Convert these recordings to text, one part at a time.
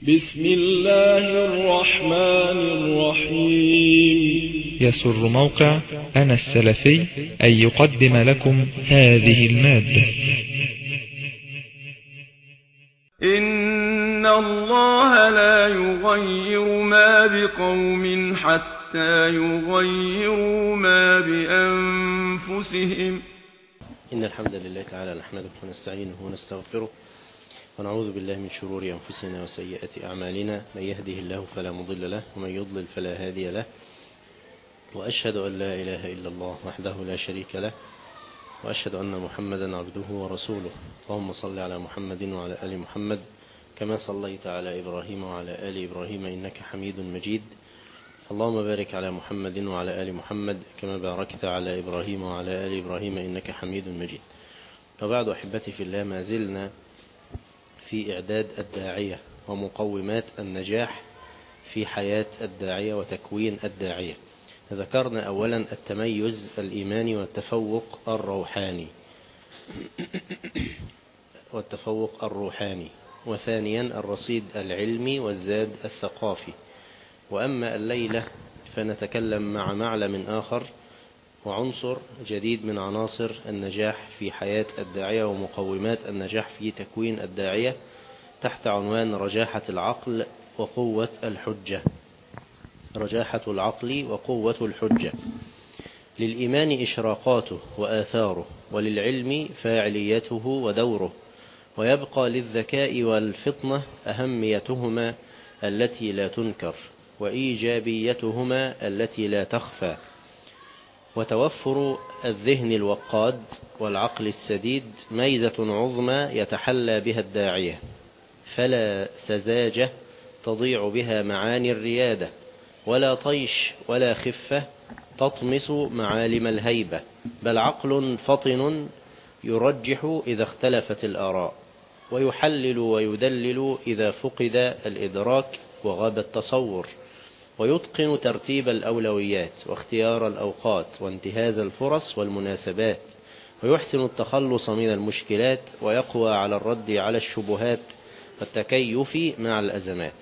بسم الله الرحمن الرحيم يسر موقع أنا السلفي أن يقدم لكم هذه المادة إن الله لا يغير ما بقوم حتى يغيروا ما بأنفسهم إن الحمد لله تعالى نحمده ونستعينه ونستغفره ونعوذ بالله من شرور أنفسنا وسيئات أعمالنا من يهده الله فلا مضل له ومن يضلل فلا هادي له وأشهد أن لا إله إلا الله وحده لا شريك له وأشهد أن محمدا عبده ورسوله اللهم صل على محمد وعلى آل محمد كما صليت على إبراهيم وعلى آل إبراهيم إنك حميد مجيد اللهم بارك على محمد وعلى آل محمد كما باركت على إبراهيم وعلى آل إبراهيم إنك حميد مجيد وبعد أحبتي في الله ما زلنا في إعداد الداعية ومقومات النجاح في حياة الداعية وتكوين الداعية ذكرنا أولا التميز الإيماني والتفوق الروحاني والتفوق الروحاني وثانيا الرصيد العلمي والزاد الثقافي وأما الليلة فنتكلم مع معلم آخر وعنصر جديد من عناصر النجاح في حياة الداعية ومقومات النجاح في تكوين الداعية تحت عنوان رجاحة العقل وقوة الحجة رجاحة العقل وقوة الحجة للإيمان إشراقاته وآثاره وللعلم فاعليته ودوره ويبقى للذكاء والفطنة أهميتهما التي لا تنكر وإيجابيتهما التي لا تخفى وتوفر الذهن الوقاد والعقل السديد ميزة عظمى يتحلى بها الداعية فلا سذاجة تضيع بها معاني الريادة ولا طيش ولا خفة تطمس معالم الهيبة بل عقل فطن يرجح إذا اختلفت الآراء ويحلل ويدلل إذا فقد الإدراك وغاب التصور ويتقن ترتيب الأولويات واختيار الأوقات وانتهاز الفرص والمناسبات ويحسن التخلص من المشكلات ويقوى على الرد على الشبهات والتكيف مع الأزمات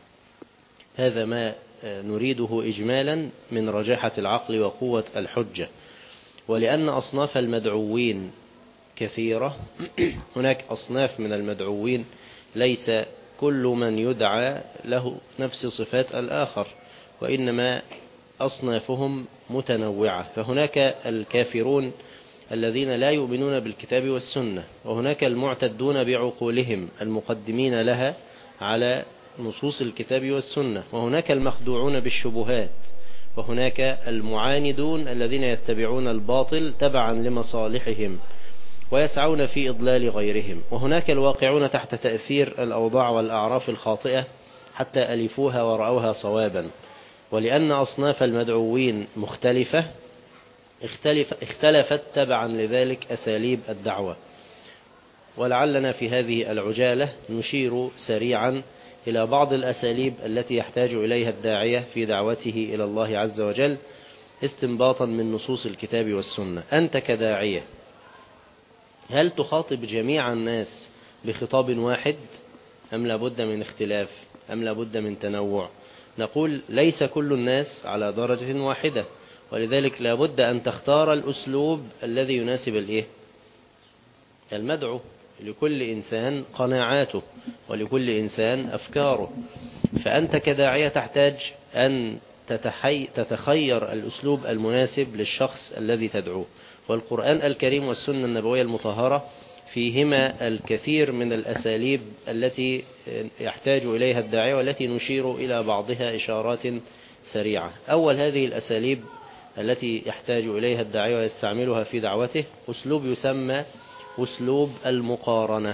هذا ما نريده إجمالا من رجاحة العقل وقوة الحجة ولأن أصناف المدعوين كثيرة هناك أصناف من المدعوين ليس كل من يدعى له نفس صفات الآخر وإنما أصنافهم متنوعة فهناك الكافرون الذين لا يؤمنون بالكتاب والسنة وهناك المعتدون بعقولهم المقدمين لها على نصوص الكتاب والسنة وهناك المخدوعون بالشبهات وهناك المعاندون الذين يتبعون الباطل تبعا لمصالحهم ويسعون في إضلال غيرهم وهناك الواقعون تحت تأثير الأوضاع والأعراف الخاطئة حتى ألفوها ورأوها صوابا ولأن أصناف المدعوين مختلفة اختلف اختلفت تبعا لذلك أساليب الدعوة ولعلنا في هذه العجالة نشير سريعا إلى بعض الأساليب التي يحتاج إليها الداعية في دعوته إلى الله عز وجل استنباطا من نصوص الكتاب والسنة أنت كداعية هل تخاطب جميع الناس بخطاب واحد أم لابد من اختلاف أم لابد من تنوع نقول ليس كل الناس على درجة واحدة ولذلك لابد أن تختار الأسلوب الذي يناسب الإيه؟ المدعو لكل إنسان قناعاته ولكل إنسان أفكاره فأنت كداعية تحتاج أن تتحي تتخير الأسلوب المناسب للشخص الذي تدعوه والقرآن الكريم والسنة النبوية المطهرة فيهما الكثير من الأساليب التي يحتاج إليها الداعية والتي نشير إلى بعضها إشارات سريعة أول هذه الأساليب التي يحتاج إليها الداعية ويستعملها في دعوته أسلوب يسمى أسلوب المقارنة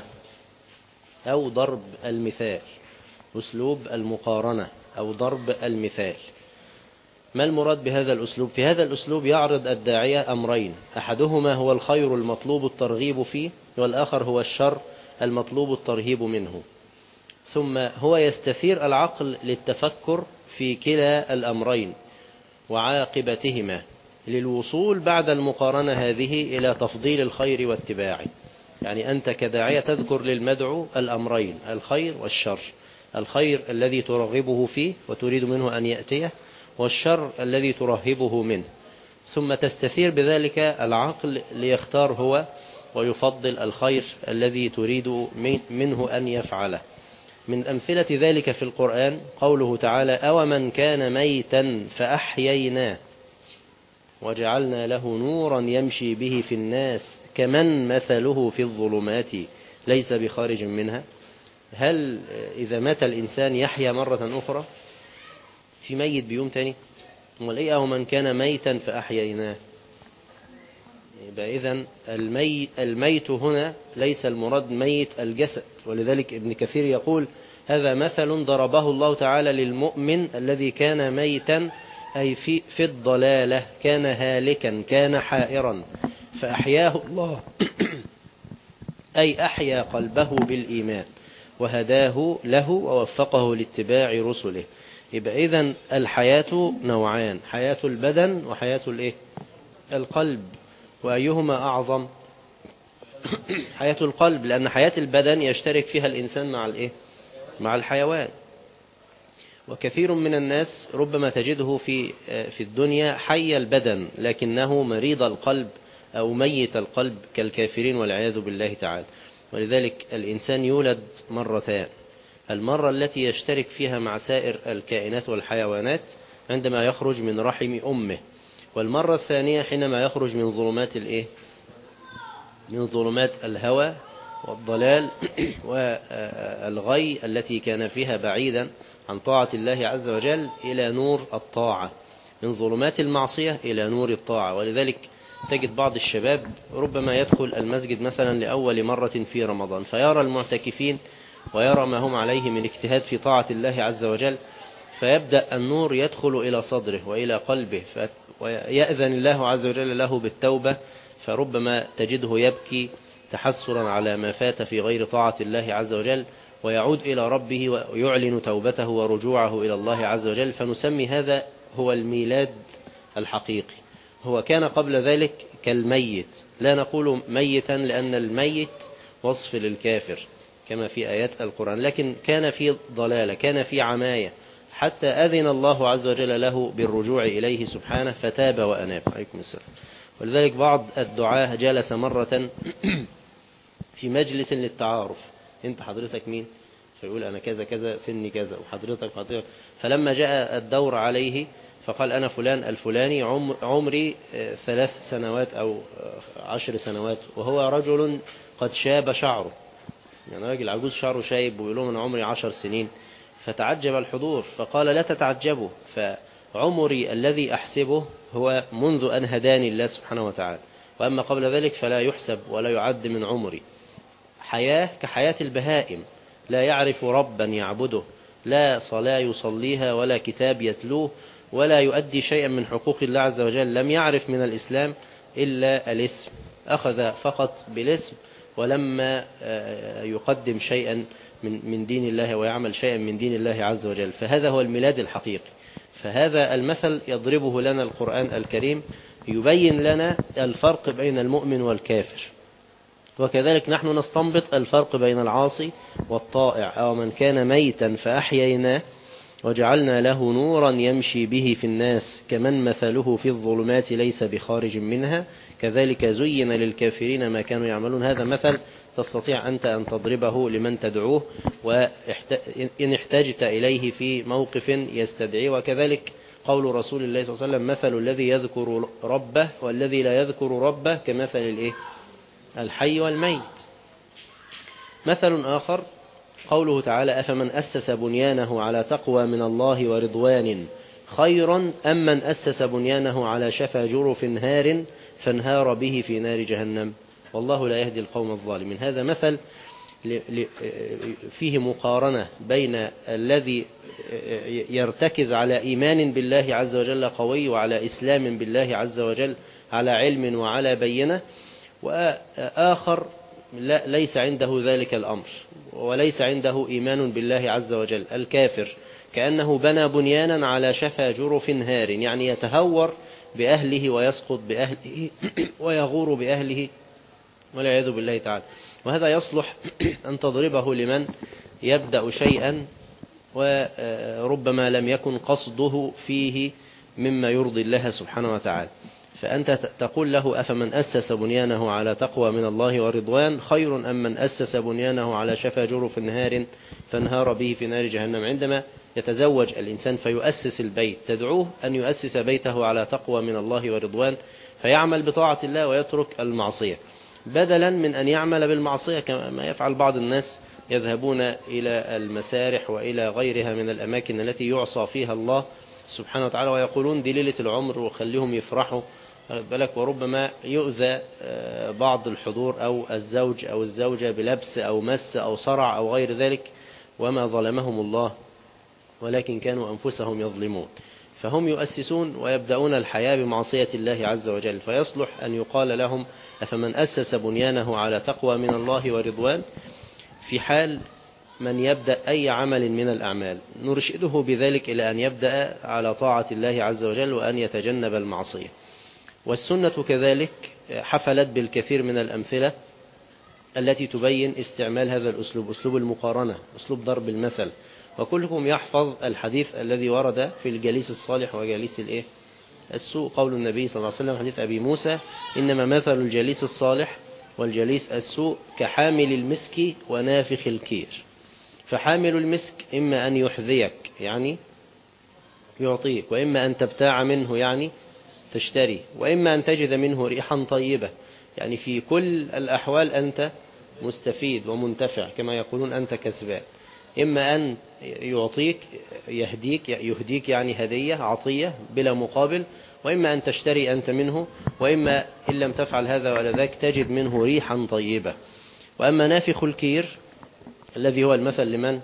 أو ضرب المثال أسلوب المقارنة أو ضرب المثال ما المراد بهذا الأسلوب في هذا الأسلوب يعرض الداعية أمرين أحدهما هو الخير المطلوب الترغيب فيه والآخر هو الشر المطلوب الترهيب منه ثم هو يستثير العقل للتفكر في كلا الأمرين وعاقبتهما للوصول بعد المقارنة هذه إلى تفضيل الخير واتباعه يعني أنت كداعية تذكر للمدعو الأمرين الخير والشر الخير الذي ترغبه فيه وتريد منه أن يأتيه والشر الذي ترهبه منه ثم تستثير بذلك العقل ليختار هو ويفضل الخير الذي تريد منه أن يفعله من أمثلة ذلك في القرآن قوله تعالى أو من كان ميتا فأحييناه وجعلنا له نورا يمشي به في الناس كمن مثله في الظلمات ليس بخارج منها هل إذا مات الإنسان يحيا مرة أخرى في ميت بيوم تاني امال ايه او من كان ميتا فاحييناه يبقى اذا الميت, الميت هنا ليس المراد ميت الجسد ولذلك ابن كثير يقول هذا مثل ضربه الله تعالى للمؤمن الذي كان ميتا أي في, في الضلالة كان هالكا كان حائرا فأحياه الله أي أحيا قلبه بالإيمان وهداه له ووفقه لاتباع رسله يبقى إذا الحياة نوعان حياة البدن وحياة الإيه؟ القلب وأيهما أعظم حياة القلب لأن حياة البدن يشترك فيها الإنسان مع الإيه؟ مع الحيوان وكثير من الناس ربما تجده في في الدنيا حي البدن لكنه مريض القلب أو ميت القلب كالكافرين والعياذ بالله تعالى ولذلك الإنسان يولد مرتان المرة التي يشترك فيها مع سائر الكائنات والحيوانات عندما يخرج من رحم أمه والمرة الثانية حينما يخرج من ظلمات الإيه؟ من ظلمات الهوى والضلال والغي التي كان فيها بعيدا عن طاعة الله عز وجل إلى نور الطاعة من ظلمات المعصية إلى نور الطاعة ولذلك تجد بعض الشباب ربما يدخل المسجد مثلا لأول مرة في رمضان فيرى المعتكفين ويرى ما هم عليه من اجتهاد في طاعة الله عز وجل فيبدأ النور يدخل إلى صدره وإلى قلبه ويأذن الله عز وجل له بالتوبة فربما تجده يبكي تحسرا على ما فات في غير طاعة الله عز وجل ويعود إلى ربه ويعلن توبته ورجوعه إلى الله عز وجل فنسمي هذا هو الميلاد الحقيقي هو كان قبل ذلك كالميت لا نقول ميتا لأن الميت وصف للكافر كما في آيات القرآن لكن كان في ضلالة كان في عماية حتى أذن الله عز وجل له بالرجوع إليه سبحانه فتاب وأناب عليكم السلام ولذلك بعض الدعاة جلس مرة في مجلس للتعارف انت حضرتك مين فيقول أنا كذا كذا سني كذا وحضرتك حضرتك فلما جاء الدور عليه فقال أنا فلان الفلاني عمري ثلاث سنوات أو عشر سنوات وهو رجل قد شاب شعره يعني راجل عجوز شعره شايب ويقول لهم أنا عمري عشر سنين فتعجب الحضور فقال لا تتعجبوا فعمري الذي أحسبه هو منذ أن هداني الله سبحانه وتعالى وأما قبل ذلك فلا يحسب ولا يعد من عمري حياة كحياة البهائم لا يعرف ربا يعبده لا صلاة يصليها ولا كتاب يتلوه ولا يؤدي شيئا من حقوق الله عز وجل لم يعرف من الإسلام إلا الاسم أخذ فقط بالاسم ولما يقدم شيئا من من دين الله ويعمل شيئا من دين الله عز وجل فهذا هو الميلاد الحقيقي فهذا المثل يضربه لنا القرآن الكريم يبين لنا الفرق بين المؤمن والكافر وكذلك نحن نستنبط الفرق بين العاصي والطائع أو من كان ميتا فأحييناه وجعلنا له نورا يمشي به في الناس كمن مثله في الظلمات ليس بخارج منها كذلك زين للكافرين ما كانوا يعملون هذا مثل تستطيع أنت أن تضربه لمن تدعوه وإن احتجت إليه في موقف يستدعيه وكذلك قول رسول الله صلى الله عليه وسلم مثل الذي يذكر ربه والذي لا يذكر ربه كمثل الإيه؟ الحي والميت مثل آخر قوله تعالى أفمن أسس بنيانه على تقوى من الله ورضوان خيرا أم من أسس بنيانه على شفا جرف هار فانهار به في نار جهنم والله لا يهدي القوم الظالمين هذا مثل فيه مقارنة بين الذي يرتكز على إيمان بالله عز وجل قوي وعلى إسلام بالله عز وجل على علم وعلى بينة وآخر لا ليس عنده ذلك الأمر وليس عنده إيمان بالله عز وجل الكافر كأنه بنى بنيانا على شفا جرف هار يعني يتهور بأهله ويسقط بأهله ويغور بأهله والعياذ بالله تعالى وهذا يصلح أن تضربه لمن يبدأ شيئا وربما لم يكن قصده فيه مما يرضي الله سبحانه وتعالى فأنت تقول له أفمن أسس بنيانه على تقوى من الله ورضوان خير أم من أسس بنيانه على شفا جرف نهار فانهار به في نار جهنم عندما يتزوج الإنسان فيؤسس البيت تدعوه أن يؤسس بيته على تقوى من الله ورضوان فيعمل بطاعة الله ويترك المعصية بدلا من أن يعمل بالمعصية كما يفعل بعض الناس يذهبون إلى المسارح وإلى غيرها من الأماكن التي يعصى فيها الله سبحانه وتعالى ويقولون دي ليلة العمر وخليهم يفرحوا بالك وربما يؤذى بعض الحضور أو الزوج أو الزوجة بلبس أو مس أو صرع أو غير ذلك وما ظلمهم الله ولكن كانوا أنفسهم يظلمون فهم يؤسسون ويبدأون الحياة بمعصية الله عز وجل فيصلح أن يقال لهم أفمن أسس بنيانه على تقوى من الله ورضوان في حال من يبدأ أي عمل من الأعمال نرشده بذلك إلى أن يبدأ على طاعة الله عز وجل وأن يتجنب المعصية والسنة كذلك حفلت بالكثير من الأمثلة التي تبين استعمال هذا الأسلوب أسلوب المقارنة أسلوب ضرب المثل وكلكم يحفظ الحديث الذي ورد في الجليس الصالح وجليس الإيه؟ السوء قول النبي صلى الله عليه وسلم حديث أبي موسى إنما مثل الجليس الصالح والجليس السوء كحامل المسك ونافخ الكير فحامل المسك إما أن يحذيك يعني يعطيك وإما أن تبتاع منه يعني تشتري وإما أن تجد منه ريحا طيبة يعني في كل الأحوال أنت مستفيد ومنتفع كما يقولون أنت كسبان إما أن يعطيك يهديك يهديك يعني هدية عطية بلا مقابل وإما أن تشتري أنت منه وإما إن لم تفعل هذا ولا ذاك تجد منه ريحا طيبة وأما نافخ الكير الذي هو المثل لمن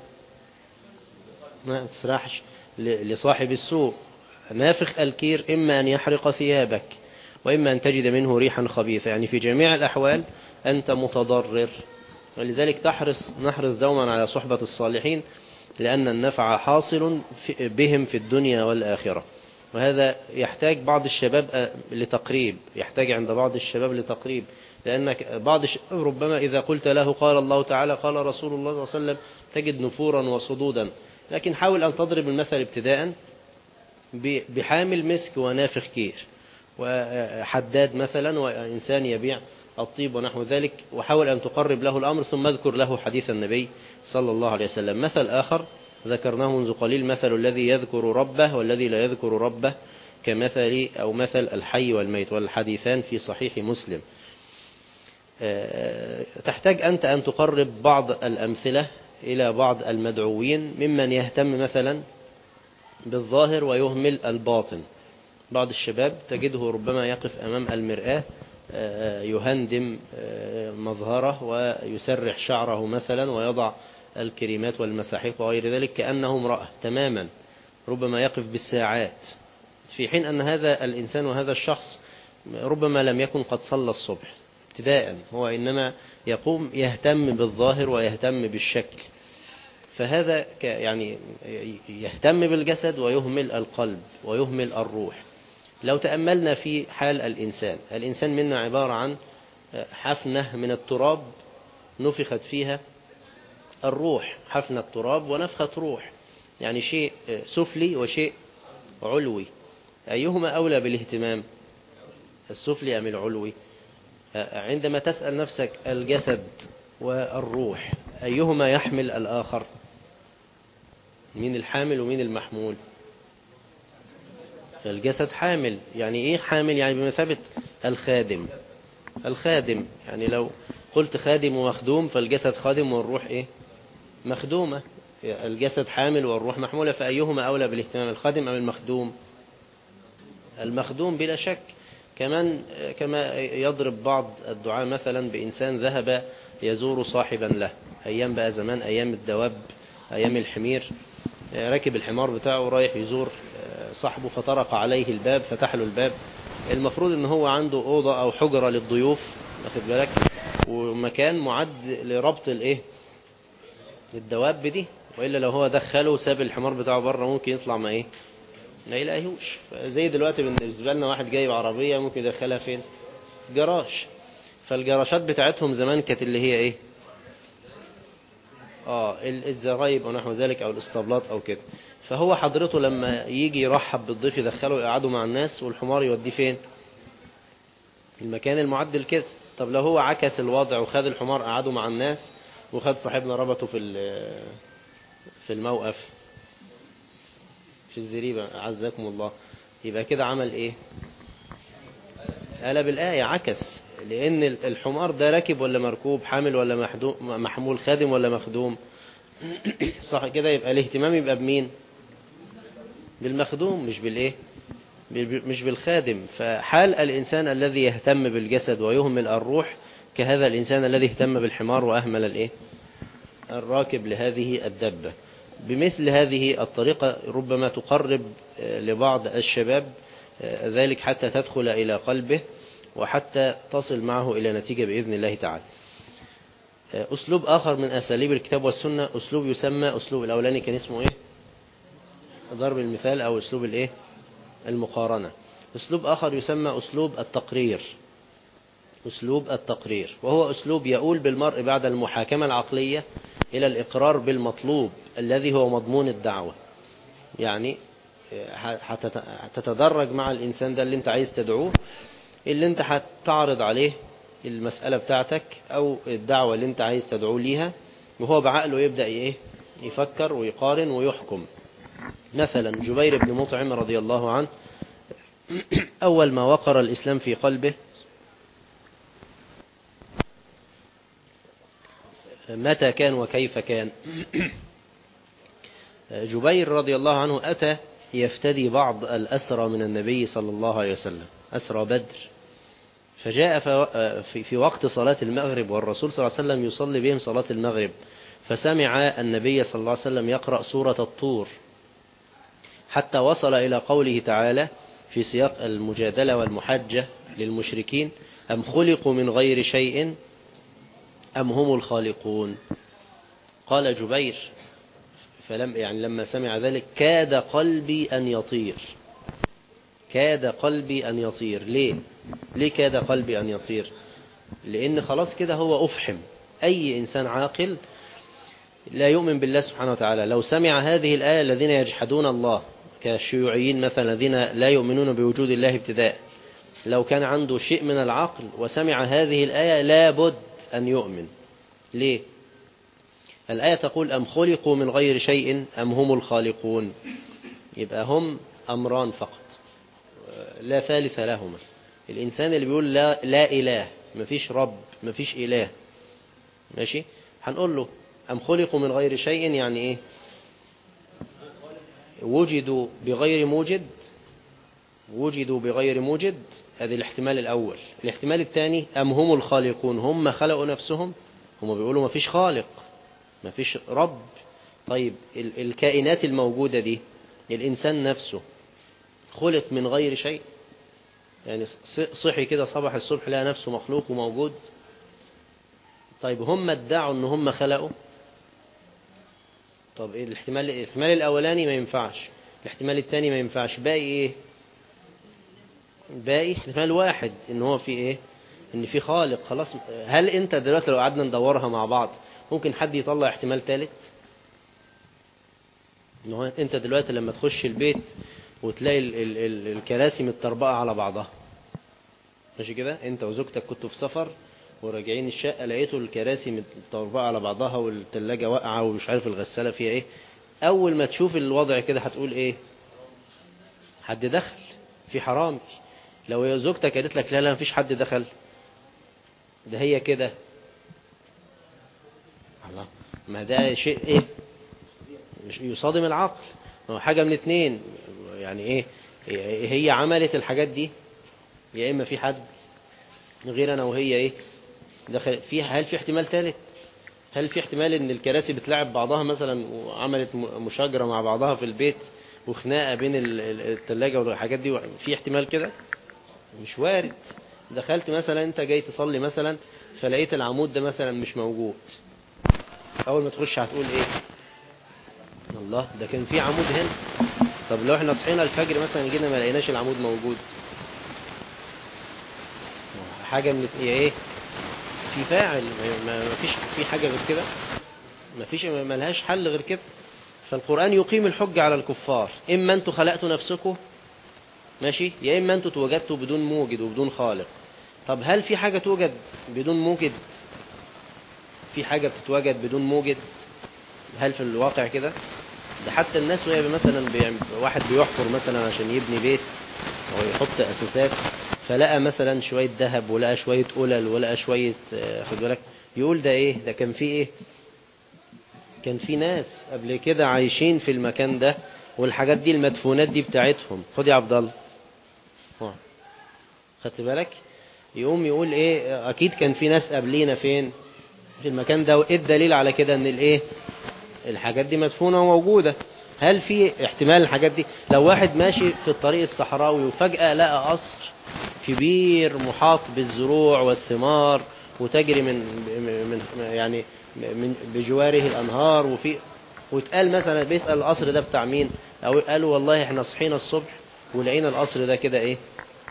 ما تسرحش لصاحب السوء نافخ الكير إما أن يحرق ثيابك وإما أن تجد منه ريحا خبيثة يعني في جميع الأحوال أنت متضرر ولذلك تحرص نحرص دوما على صحبة الصالحين لأن النفع حاصل بهم في الدنيا والآخرة وهذا يحتاج بعض الشباب لتقريب يحتاج عند بعض الشباب لتقريب لأنك بعض الشباب ربما إذا قلت له قال الله تعالى قال رسول الله صلى الله عليه وسلم تجد نفورا وصدودا لكن حاول أن تضرب المثل ابتداء بحامل مسك ونافخ كير وحداد مثلا وإنسان يبيع الطيب ونحو ذلك وحاول أن تقرب له الأمر ثم اذكر له حديث النبي صلى الله عليه وسلم مثل آخر ذكرناه منذ قليل مثل الذي يذكر ربه والذي لا يذكر ربه كمثل أو مثل الحي والميت والحديثان في صحيح مسلم تحتاج أنت أن تقرب بعض الأمثلة إلى بعض المدعوين ممن يهتم مثلا بالظاهر ويهمل الباطن بعض الشباب تجده ربما يقف أمام المرآة يهندم مظهره ويسرح شعره مثلا ويضع الكريمات والمساحيق وغير ذلك كأنه امرأة تماما ربما يقف بالساعات في حين أن هذا الإنسان وهذا الشخص ربما لم يكن قد صلى الصبح ابتداء هو إنما يقوم يهتم بالظاهر ويهتم بالشكل فهذا يعني يهتم بالجسد ويهمل القلب ويهمل الروح لو تأملنا في حال الإنسان الإنسان منا عبارة عن حفنة من التراب نفخت فيها الروح حفنة تراب ونفخة روح يعني شيء سفلي وشيء علوي أيهما أولى بالاهتمام السفلي أم العلوي عندما تسأل نفسك الجسد والروح أيهما يحمل الآخر مين الحامل ومين المحمول الجسد حامل يعني ايه حامل يعني بمثابة الخادم الخادم يعني لو قلت خادم ومخدوم فالجسد خادم والروح ايه مخدومة الجسد حامل والروح محمولة فأيهما أولى بالاهتمام الخادم أم المخدوم المخدوم بلا شك كمان كما يضرب بعض الدعاء مثلا بإنسان ذهب يزور صاحبا له أيام بقى زمان أيام الدواب أيام الحمير راكب الحمار بتاعه رايح يزور صاحبه فطرق عليه الباب فتح له الباب المفروض ان هو عنده أوضة أو حجرة للضيوف واخد بالك ومكان معد لربط الايه الدواب دي وإلا لو هو دخله وساب الحمار بتاعه بره ممكن يطلع ما ايه ما يلاقيهوش زي دلوقتي بالنسبة لنا واحد جايب عربية ممكن يدخلها فين جراج فالجراشات بتاعتهم زمان كانت اللي هي ايه اه ال- الزرايب او نحو ذلك او الاسطبلات او كده فهو حضرته لما يجي يرحب بالضيف يدخله يقعده مع الناس والحمار يوديه فين المكان المعدل كده طب لو هو عكس الوضع وخد الحمار قعده مع الناس وخد صاحبنا ربطه في ال- في الموقف في الزريبة عزكم الله يبقى كده عمل ايه قلب الآية عكس لأن الحمار ده راكب ولا مركوب حامل ولا محدو- محمول خادم ولا مخدوم صح كده يبقى الاهتمام يبقى بمين بالمخدوم مش بالايه بال- مش بالخادم فحال الإنسان الذي يهتم بالجسد ويهمل الروح كهذا الإنسان الذي اهتم بالحمار وأهمل الايه الراكب لهذه الدبة بمثل هذه الطريقة ربما تقرب آه، لبعض الشباب آه، ذلك حتى تدخل إلى قلبه وحتى تصل معه إلى نتيجة بإذن الله تعالى آه، أسلوب آخر من أساليب الكتاب والسنة أسلوب يسمى أسلوب الأولاني كان اسمه إيه ضرب المثال أو أسلوب الإيه المقارنة أسلوب آخر يسمى أسلوب التقرير أسلوب التقرير وهو أسلوب يؤول بالمرء بعد المحاكمة العقلية إلى الإقرار بالمطلوب الذي هو مضمون الدعوة يعني هتت- هتتدرج مع الإنسان ده اللي أنت عايز تدعوه اللي أنت هتعرض عليه المسألة بتاعتك أو الدعوة اللي أنت عايز تدعوه ليها وهو بعقله يبدأ إيه يفكر ويقارن ويحكم مثلا جبير بن مطعم رضي الله عنه أول ما وقر الإسلام في قلبه متى كان وكيف كان جبير رضي الله عنه أتى يفتدي بعض الأسرى من النبي صلى الله عليه وسلم أسرى بدر فجاء في في وقت صلاة المغرب والرسول صلى الله عليه وسلم يصلي بهم صلاة المغرب فسمع النبي صلى الله عليه وسلم يقرأ سورة الطور حتى وصل إلى قوله تعالى في سياق المجادلة والمحجة للمشركين أم خلقوا من غير شيء أم هم الخالقون قال جبير فلم يعني لما سمع ذلك كاد قلبي أن يطير كاد قلبي أن يطير ليه ليه كاد قلبي أن يطير لأن خلاص كده هو أفحم أي إنسان عاقل لا يؤمن بالله سبحانه وتعالى لو سمع هذه الآية الذين يجحدون الله كالشيوعيين مثلا الذين لا يؤمنون بوجود الله ابتداء لو كان عنده شيء من العقل وسمع هذه الآية لابد أن يؤمن ليه الآية تقول أم خلقوا من غير شيء أم هم الخالقون يبقى هم أمران فقط لا ثالث لهما الإنسان اللي بيقول لا, لا إله مفيش رب مفيش إله ماشي هنقول له أم خلقوا من غير شيء يعني إيه وجدوا بغير موجد وجدوا بغير موجد هذا الاحتمال الأول الاحتمال الثاني أم هم الخالقون هم خلقوا نفسهم هم بيقولوا ما فيش خالق ما فيش رب طيب ال- الكائنات الموجودة دي الإنسان نفسه خلق من غير شيء يعني ص- صحي كده صباح الصبح لقى نفسه مخلوق وموجود طيب هم ادعوا ان هم خلقوا طب إيه الاحتمال الاحتمال الاولاني ما ينفعش الاحتمال الثاني ما ينفعش باقي ايه باقي احتمال واحد ان هو في ايه ان في خالق خلاص هل انت دلوقتي لو قعدنا ندورها مع بعض ممكن حد يطلع احتمال ثالث ان هو انت دلوقتي لما تخش البيت وتلاقي ال ال ال الكراسي متطربقه على بعضها ماشي كده انت وزوجتك كنتوا في سفر وراجعين الشقه لقيتوا الكراسي متطربقه على بعضها والثلاجه واقعه ومش عارف الغساله فيها ايه اول ما تشوف الوضع كده هتقول ايه حد دخل في حرامي لو هي زوجتك قالت لك لا لا مفيش حد دخل ده هي كده الله ما ده شيء ايه مش يصادم العقل ما هو حاجة من اتنين يعني ايه هي عملت الحاجات دي يا اما في حد غير انا وهي ايه دخل في هل في احتمال ثالث هل في احتمال ان الكراسي بتلعب بعضها مثلا وعملت م- مشاجرة مع بعضها في البيت وخناقة بين ال- ال- الثلاجة والحاجات دي في احتمال كده مش وارد دخلت مثلا انت جاي تصلي مثلا فلقيت العمود ده مثلا مش موجود اول ما تخش هتقول ايه الله ده كان في عمود هنا طب لو احنا صحينا الفجر مثلا جينا ما لقيناش العمود موجود حاجة من ايه في فاعل ما ما- ما فيش في حاجة غير كده مفيش ملهاش حل غير كده فالقرآن يقيم الحج على الكفار إما أنتوا خلقتوا نفسكم ماشي يا إما أنتوا توجدتوا بدون موجد وبدون خالق طب هل في حاجة توجد بدون موجد في حاجة بتتوجد بدون موجد هل في الواقع كده ده حتى الناس وهي مثلا بيعمل واحد بيحفر مثلا عشان يبني بيت او يحط اساسات فلقى مثلا شوية ذهب ولقى شوية قلل ولقى شوية آه، خد بالك يقول ده ايه ده كان في ايه كان في ناس قبل كده عايشين في المكان ده والحاجات دي المدفونات دي بتاعتهم خد يا عبد الله اقعد. خدت بالك يقوم يقول ايه اكيد كان في ناس قبلينا فين في المكان ده وايه الدليل على كده ان الايه الحاجات دي مدفونة وموجودة هل في احتمال الحاجات دي لو واحد ماشي في الطريق الصحراوي وفجأة لقى قصر كبير محاط بالزروع والثمار وتجري من من يعني من بجواره الأنهار وفي واتقال مثلا بيسأل القصر ده بتاع مين أو قالوا والله احنا صحينا الصبح ولقينا القصر ده كده ايه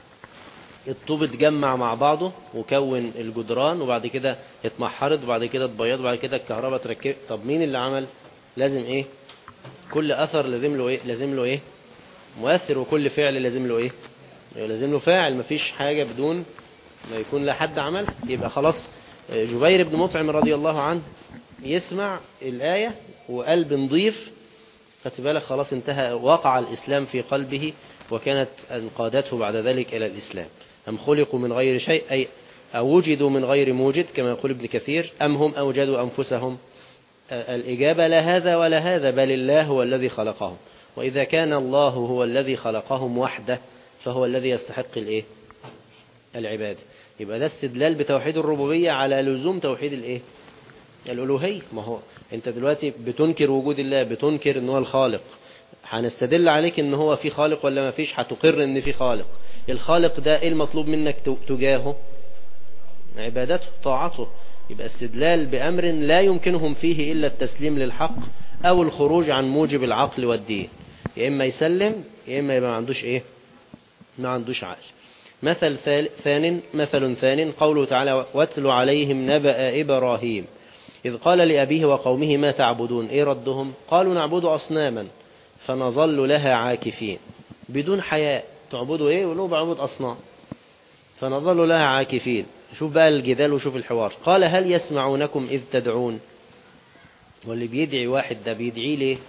الطوب اتجمع مع بعضه وكون الجدران وبعد كده اتمحرت وبعد كده اتبيض وبعد كده الكهرباء اتركبت طب مين اللي عمل لازم ايه كل اثر لازم له ايه لازم له ايه مؤثر وكل فعل لازم له ايه لازم له فاعل مفيش حاجة بدون ما يكون لا حد عمل يبقى خلاص جبير بن مطعم رضي الله عنه يسمع الآية وقلب نضيف خدت بالك خلاص انتهى وقع الإسلام في قلبه وكانت انقادته بعد ذلك إلى الإسلام أم خلقوا من غير شيء أي أوجدوا من غير موجد كما يقول ابن كثير أم هم أوجدوا أنفسهم الإجابة لا هذا ولا هذا بل الله هو الذي خلقهم وإذا كان الله هو الذي خلقهم وحده فهو الذي يستحق الإيه؟ العبادة يبقى ده استدلال بتوحيد الربوبية على لزوم توحيد الإيه؟ الألوهية ما هو أنت دلوقتي بتنكر وجود الله بتنكر أنه هو الخالق هنستدل عليك ان هو في خالق ولا ما فيش هتقر ان في خالق الخالق ده ايه المطلوب منك تجاهه عبادته طاعته يبقى استدلال بأمر لا يمكنهم فيه إلا التسليم للحق أو الخروج عن موجب العقل والدين يا إما يسلم يا إما يبقى ما عندوش إيه ما عندوش عقل مثل ثان مثل ثان قوله تعالى واتل عليهم نبأ إبراهيم إذ قال لأبيه وقومه ما تعبدون إيه ردهم قالوا نعبد أصناما فنظل لها عاكفين بدون حياء تعبدوا ايه ولو بعبد اصنام فنظل لها عاكفين شوف بقى الجدال وشوف الحوار قال هل يسمعونكم اذ تدعون واللي بيدعي واحد ده بيدعي ليه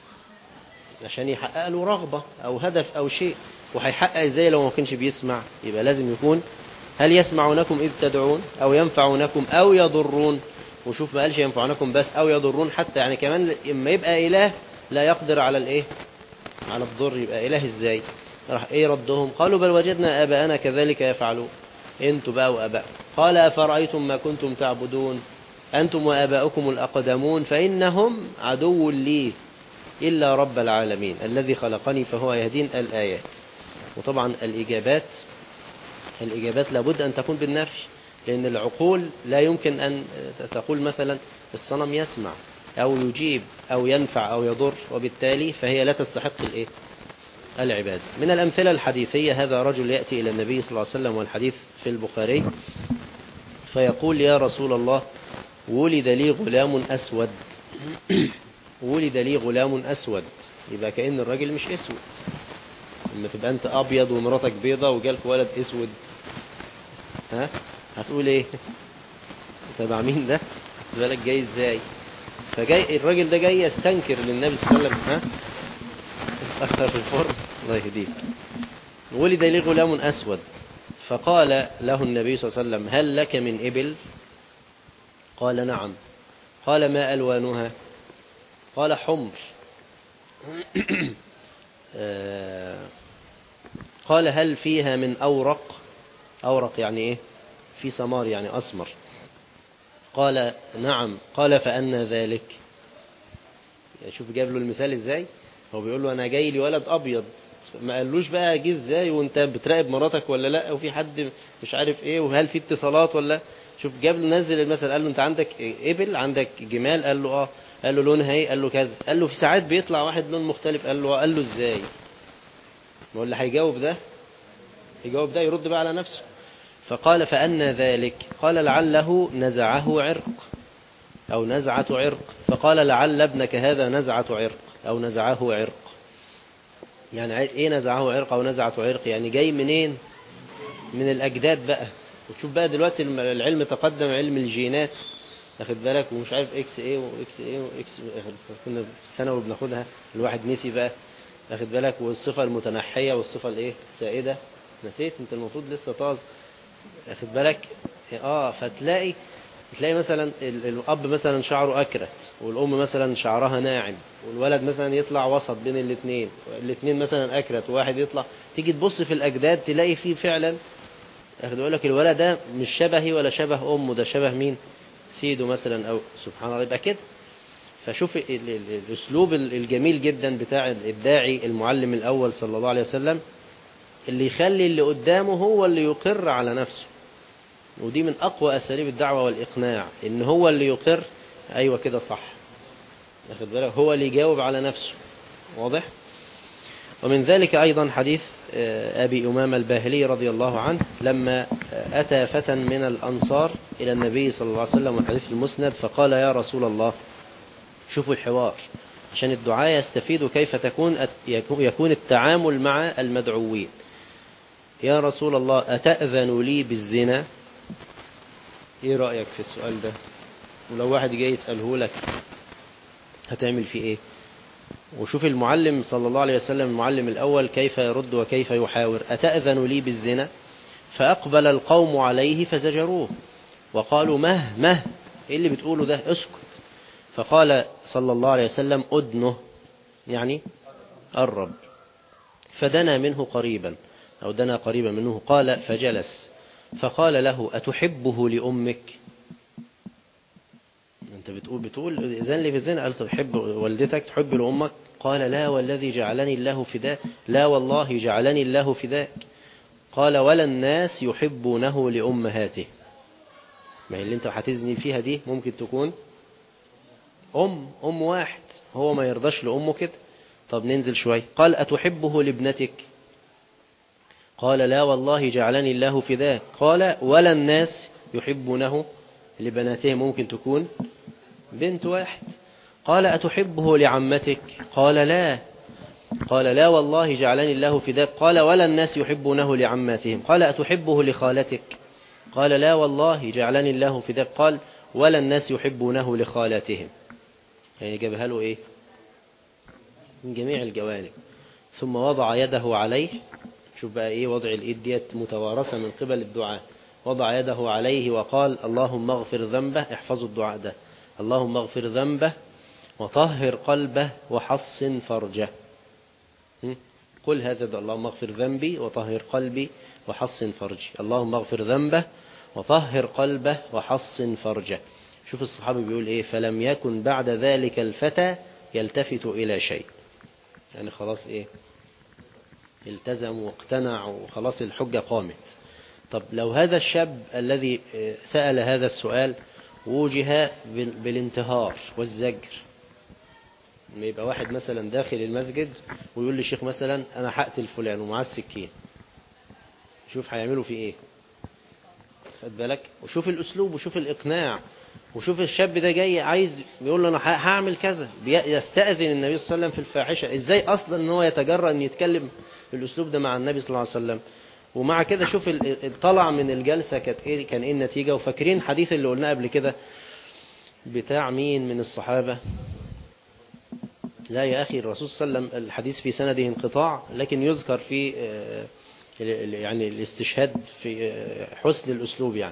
عشان يحقق له رغبة او هدف او شيء وهيحقق ازاي لو ما كانش بيسمع يبقى لازم يكون هل يسمعونكم اذ تدعون او ينفعونكم او يضرون وشوف ما قالش ينفعونكم بس او يضرون حتى يعني كمان اما يبقى اله لا يقدر على الايه على الضر يبقى اله ازاي راح ايه ردهم قالوا بل وجدنا اباءنا كذلك يفعلون انتوا بقى واباء قال افرايتم ما كنتم تعبدون انتم واباؤكم الاقدمون فانهم عدو لي الا رب العالمين الذي خلقني فهو يهدين الايات وطبعا الاجابات الاجابات لابد ان تكون بالنفي لان العقول لا يمكن ان تقول مثلا الصنم يسمع أو يجيب أو ينفع أو يضر وبالتالي فهي لا تستحق الإيه؟ العبادة من الأمثلة الحديثية هذا رجل يأتي إلى النبي صلى الله عليه وسلم والحديث في البخاري فيقول يا رسول الله ولد لي غلام أسود ولد لي غلام أسود يبقى كأن الراجل مش أسود لما تبقى أنت أبيض ومراتك بيضة وجالك ولد أسود ها هتقول إيه تبع مين ده بالك جاي إزاي فجاي الراجل ده جاي يستنكر للنبي صلى الله عليه وسلم ها اتأخر في الفرن الله يهديك ولد لي غلام أسود فقال له النبي صلى الله عليه وسلم هل لك من إبل قال نعم قال ما ألوانها قال حمر قال هل فيها من أورق أورق يعني إيه في سمار يعني أسمر قال نعم قال فأنا ذلك شوف جاب له المثال ازاي هو بيقول له انا جاي لي ولد ابيض ما قالوش بقى جه ازاي وانت بتراقب مراتك ولا لا وفي حد مش عارف ايه وهل في اتصالات ولا شوف جاب له نزل المثل قال له انت عندك ابل عندك جمال قال له اه قال له لونها ايه قال له كذا قال له في ساعات بيطلع واحد لون مختلف قال له قال له ازاي ما هو اللي هيجاوب ده يجاوب ده يرد بقى على نفسه فقال فأن ذلك قال لعله نزعه عرق أو نزعة عرق فقال لعل ابنك هذا نزعة عرق أو نزعه عرق يعني إيه نزعه عرق أو نزعة عرق يعني جاي منين من الأجداد بقى وتشوف بقى دلوقتي العلم تقدم علم الجينات واخد بالك ومش عارف اكس ايه واكس ايه واكس كنا في الثانوي بناخدها الواحد نسي بقى واخد بالك والصفة المتنحية والصفة الايه السائدة نسيت انت المفروض لسه طاز واخد بالك اه فتلاقي تلاقي مثلا الاب مثلا شعره اكرت والام مثلا شعرها ناعم والولد مثلا يطلع وسط بين الاثنين الاثنين مثلا اكرت وواحد يطلع تيجي تبص في الاجداد تلاقي فيه فعلا ياخد يقول لك الولد ده مش شبهي ولا شبه امه ده شبه مين سيده مثلا او سبحان الله يبقى كده فشوف الاسلوب الجميل جدا بتاع الداعي المعلم الاول صلى الله عليه وسلم اللي يخلي اللي قدامه هو اللي يقر على نفسه ودي من أقوى أساليب الدعوة والإقناع إن هو اللي يقر أيوة كده صح أخذ بالك هو اللي يجاوب على نفسه واضح ومن ذلك أيضا حديث أبي أمامة الباهلي رضي الله عنه لما أتى فتى من الأنصار إلى النبي صلى الله عليه وسلم والحديث المسند فقال يا رسول الله شوفوا الحوار عشان الدعاء يستفيدوا كيف تكون يكون التعامل مع المدعوين يا رسول الله أتأذن لي بالزنا ايه رأيك في السؤال ده ولو واحد جاي يسأله لك هتعمل فيه ايه وشوف المعلم صلى الله عليه وسلم المعلم الأول كيف يرد وكيف يحاور أتأذن لي بالزنا فأقبل القوم عليه فزجروه وقالوا مه مه ايه اللي بتقوله ده اسكت فقال صلى الله عليه وسلم أدنه يعني قرب فدنا منه قريبا أو دنا قريبا منه قال فجلس فقال له أتحبه لأمك أنت بتقول بتقول إذن لي بالزنا قال تحب والدتك تحب لأمك قال لا والذي جعلني الله فداك لا والله جعلني الله فداك قال ولا الناس يحبونه لأمهاته ما هي اللي انت هتزني فيها دي ممكن تكون أم أم واحد هو ما يرضاش لأمه كده طب ننزل شوي قال أتحبه لابنتك قال لا والله جعلني الله فداك قال ولا الناس يحبونه لبناتهم ممكن تكون بنت واحد قال أتحبه لعمتك قال لا قال لا والله جعلني الله فداك قال ولا الناس يحبونه لعماتهم قال أتحبه لخالتك قال لا والله جعلني الله فداك قال ولا الناس يحبونه لخالاتهم يعني جابها له إيه من جميع الجوانب ثم وضع يده عليه شوف بقى ايه وضع الايد ديت متوارثه من قبل الدعاء وضع يده عليه وقال اللهم اغفر ذنبه احفظوا الدعاء ده اللهم اغفر ذنبه وطهر قلبه وحصن فرجه قل هذا اللهم اغفر ذنبي وطهر قلبي وحصن فرجي اللهم اغفر ذنبه وطهر قلبه وحصن فرجه شوف الصحابي بيقول ايه فلم يكن بعد ذلك الفتى يلتفت الى شيء يعني خلاص ايه التزم واقتنع وخلاص الحجة قامت طب لو هذا الشاب الذي سأل هذا السؤال وجه بالانتهار والزجر يبقى واحد مثلا داخل المسجد ويقول للشيخ مثلا أنا هقتل فلان ومعاه السكين شوف هيعملوا فيه ايه خد بالك وشوف الأسلوب وشوف الإقناع وشوف الشاب ده جاي عايز بيقول له أنا هعمل كذا يستأذن النبي صلى الله عليه وسلم في الفاحشة إزاي أصلا أن هو يتجرأ أن يتكلم بالأسلوب ده مع النبي صلى الله عليه وسلم ومع كده شوف طلع من الجلسة كانت إيه كان إيه النتيجة وفاكرين حديث اللي قلناه قبل كده بتاع مين من الصحابة لا يا أخي الرسول صلى الله عليه وسلم الحديث في سنده انقطاع لكن يذكر في يعني الاستشهاد في حسن الأسلوب يعني